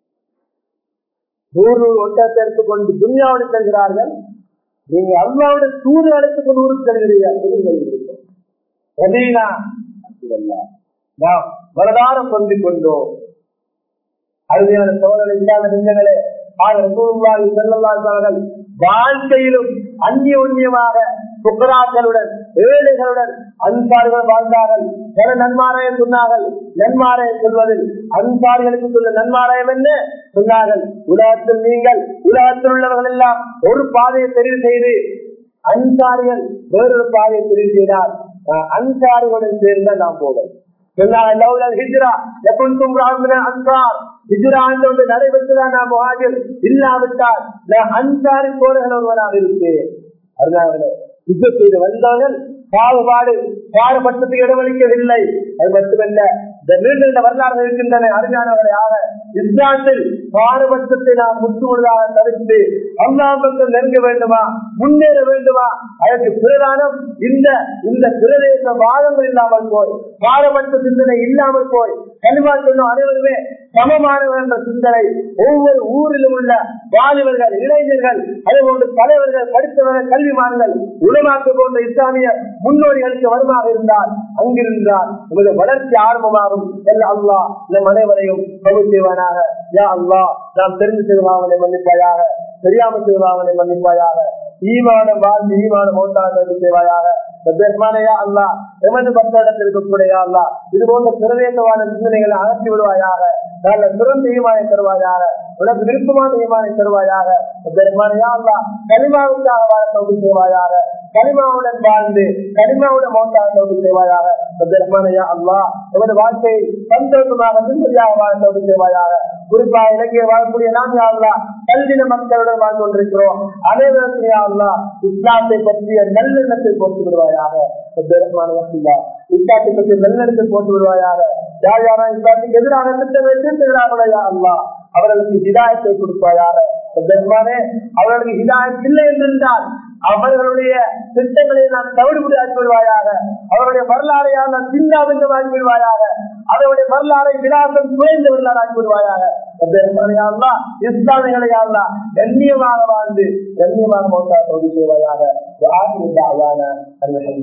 நூறு ஒட்டத்தை எடுத்துக்கொண்டு துனியாவோடு செல்கிறார்கள் நீங்க அல்லாவுடைய தூதர் அழைத்துக் கொண்டு ஊருக்கு செல்கிறீர்கள் எதிர்கொள்கிறீர்கள் ரபீனா நாம் வரதாரம் கொண்டு கொண்டோம் அருமையான சோழர்கள் இல்லாத நெஞ்சங்களே செல்லல்லார்கள் வாழ்க்கையிலும் அந்நியோன்யமாக சுக்கராக்களுடன் ஏழைகளுடன் அன்சாரிகள் வாழ்ந்தார்கள் பல நன்மாராயம் சொன்னார்கள் நன்மாராயம் சொல்வதில் அன்சாரிகளுக்கு சொல்ல நன்மாராயம் என்ன சொன்னார்கள் உலகத்தில் நீங்கள் உலகத்தில் உள்ளவர்கள் எல்லாம் ஒரு பாதையை தெரிவு செய்து அன்சாரிகள் வேறொரு பாதையை தெரிவு செய்தால் அஹ், அன்சாரிகளுடன் சேர்ந்த நாம் போவோம் சொன்னார்கள் லவ்லல் ஹிஜ்ரா லகுன்தும் ராமின அன்சார் ஹிஜ்ரா என்று ஒன்று நடைபெற்றுதான் நான் முஹாஜிர் இல்லாவிட்டால் நான் அன்சாரி போர்கள் ஒருவனாக இருப்பேன் அதனால யுத்தம் செய்து வந்தவர்கள் பாகுபாடு பாடுபட்டதுக்கு இடமளிக்கவில்லை அது மட்டுமல்ல இந்த நீண்ட இந்த வரலாறு இருக்கின்றன அருமையானவரையாக இஸ்லாத்தில் பாடுபட்டத்தை நாம் முற்றுமுழுதாக தவிர்த்து அல்லாம்பத்தில் நெருங்க வேண்டுமா முன்னேற வேண்டுமா அதற்கு பிரதானம் இந்த இந்த பிரதேச வாதங்கள் இல்லாமல் போய் பாடுபட்ட சிந்தனை இல்லாமல் போய் கனிமா சொன்ன அனைவருமே சமமானவர் என்ற சிந்தனை ஒவ்வொரு ஊரிலும் உள்ள வாலிபர்கள் இளைஞர்கள் அதே போன்று தலைவர்கள் படித்தவர்கள் கல்விமான்கள் உலமாக்கு போன்ற இஸ்லாமிய முன்னோடிகளுக்கு வருமாக இருந்தால் அங்கிருந்தால் உமது வளர்ச்சி ஆரம்பமாகும் எல்லாம் அல்லா நம் அனைவரையும் கபூல் செய்வானாக யா அல்லா நாம் தெரிந்து செய்வாங்களை மன்னிப்பாயாக தெரியாமல் செய்வாங்களை மன்னிப்பாயாக ஈமானம் வாழ்ந்து ஈமானம் மோட்டாக செய்வாயாக பெருமானையா அல்லா எமது பக்தத்தில் இருக்கக்கூடிய அல்லா இது போன்ற பிரதேசமான சிந்தனைகளை அகற்றி விடுவாயாக நல்ல சிறந்த ஈமானை தருவாயாக உனக்கு விருப்பமான ஈமானை தருவாயாக பெருமானையா அல்லா கனிமாவுக்காக வாழ தோல்வி செய்வாயாக கனிமாவுடன் வாழ்ந்து கனிமாவுடன் மோட்டாக தோல்வி செய்வாயாக பெருமானையா அல்லா எமது வாழ்க்கையை சந்தோஷமாக நிம்மதியாக வாழ தோல்வி செய்வாயாக குறிப்பாக இலக்கிய வாழக்கூடிய நாம் யாருலா கல்வின மக்களுடன் வாழ்ந்து கொண்டிருக்கிறோம் அனைவருக்கும் யாருலா இஸ்லாத்தை பற்றிய நல்லெண்ணத்தை போட்டு விடுவாயாக இஸ்லாத்தை பற்றிய நல்லெண்ணத்தை போட்டு விடுவாயாக யார் யாரா இஸ்லாத்துக்கு எதிராக திட்டங்களை தீர்த்துகிறார்களா அல்லா அவர்களுக்கு ஹிதாயத்தை கொடுப்பாயாக பெருமானே அவர்களுக்கு ஹிதாயத் இல்லை என்றிருந்தால் அவர்களுடைய திட்டங்களை நான் தவிடுபடி ஆக்கி விடுவாயாக அவருடைய வரலாறையால் நான் சிந்தாவிந்து ஆக்கி விடுவாயாக அவருடைய வரலாறை விடாசம் குறைந்த வரலாறு ஆக்கி விடுவாயாக இஸ்லாமிகளை கண்ணியமாக வாழ்ந்து கண்ணியமாக மோட்டா தொகுதி செய்வாயாக